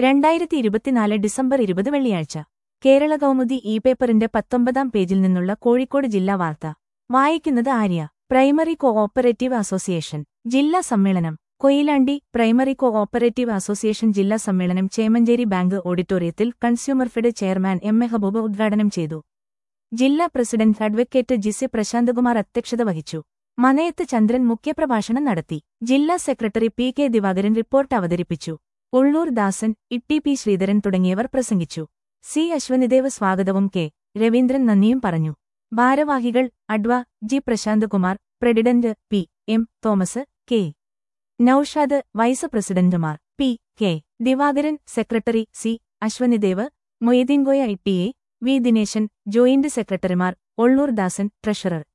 രണ്ടായിരത്തി ഇരുപത്തിനാല് ഡിസംബർ ഇരുപത് വെള്ളിയാഴ്ച കേരള കൗമുദി ഇ പേപ്പറിന്റെ പത്തൊമ്പതാം പേജിൽ നിന്നുള്ള കോഴിക്കോട് ജില്ലാ വാർത്ത വായിക്കുന്നത് Arya primary co operative association ജില്ലാ സമ്മേളനം Koyilandy primary co operative association ജില്ലാ സമ്മേളനം ചേമഞ്ചേരി ബാങ്ക് ഓഡിറ്റോറിയത്തിൽ consumer fed chairman M A Haboob ഉദ്ഘാടനം ചെയ്തു ജില്ലാ പ്രസിഡന്റ് അഡ്വക്കേറ്റ് ജിസി പ്രശാന്തകുമാർ അധ്യക്ഷത വഹിച്ചു മനയത്ത് ചന്ദ്രൻ മുഖ്യപ്രഭാഷണം നടത്തി ജില്ലാ secretary P K Divakaran report അവതരിപ്പിച്ചു ഉള്ളൂർ ദാസൻ ഇട്ടി പി ശ്രീധരൻ തുടങ്ങിയവർ പ്രസംഗിച്ചു സി അശ്വനിദേവ് സ്വാഗതവും കെ രവീന്ദ്രൻ നന്ദിയും പറഞ്ഞു ഭാരവാഹികൾ adv G Prasanthkumar president P M Thomas K Noushad vice പ്രസിഡന്റുമാർ P K Divakaran secretary C Ashwinidev Moideenkoya ഇട്ടിയെ വി ദിനേശൻ ജോയിന്റ് സെക്രട്ടറിമാർ ഒള്ളൂർ ദാസൻ ട്രഷറർ